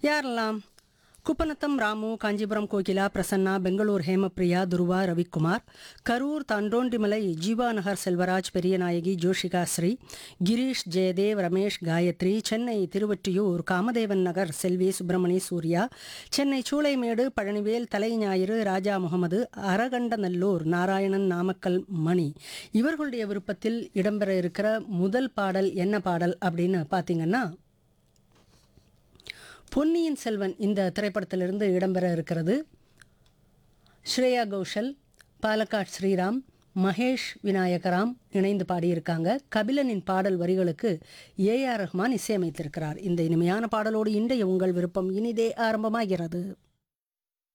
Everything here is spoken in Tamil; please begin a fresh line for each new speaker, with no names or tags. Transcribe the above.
யாரெல்லாம் குப்பநத்தம் ராமு காஞ்சிபுரம் கோகிலா பிரசன்னா பெங்களூர் ஹேமப்பிரியா துருவா ரவிக்குமார் கரூர் தாண்டோண்டிமலை ஜீவா நகர் செல்வராஜ் பெரியநாயகி ஜோஷிகா ஸ்ரீ கிரீஷ் ஜெயதேவ் ரமேஷ் காயத்ரி சென்னை திருவொற்றியூர் காமதேவன் நகர் செல்வி சுப்பிரமணி சூர்யா சென்னை சூளைமேடு பழனிவேல் தலை ஞாயிறு ராஜா முகமது அரகண்டநல்லூர் நாராயணன் நாமக்கல் மணி இவர்களுடைய விருப்பத்தில் இடம்பெற இருக்கிற முதல் பாடல் என்ன பாடல் அப்படின்னு பார்த்தீங்கன்னா பொன்னியின் செல்வன் இந்த திரைப்படத்திலிருந்து இடம்பெற இருக்கிறது ஸ்ரேயா கோஷல் பாலக்காட் ஸ்ரீராம் மகேஷ் விநாயகராம் இணைந்து பாடியிருக்காங்க கபிலனின் பாடல் வரிகளுக்கு ஏ ஆர் ரஹ்மான் இசையமைத்திருக்கிறார் இந்த இனிமையான பாடலோடு இன்றைய உங்கள் விருப்பம் இனிதே ஆரம்பமாகிறது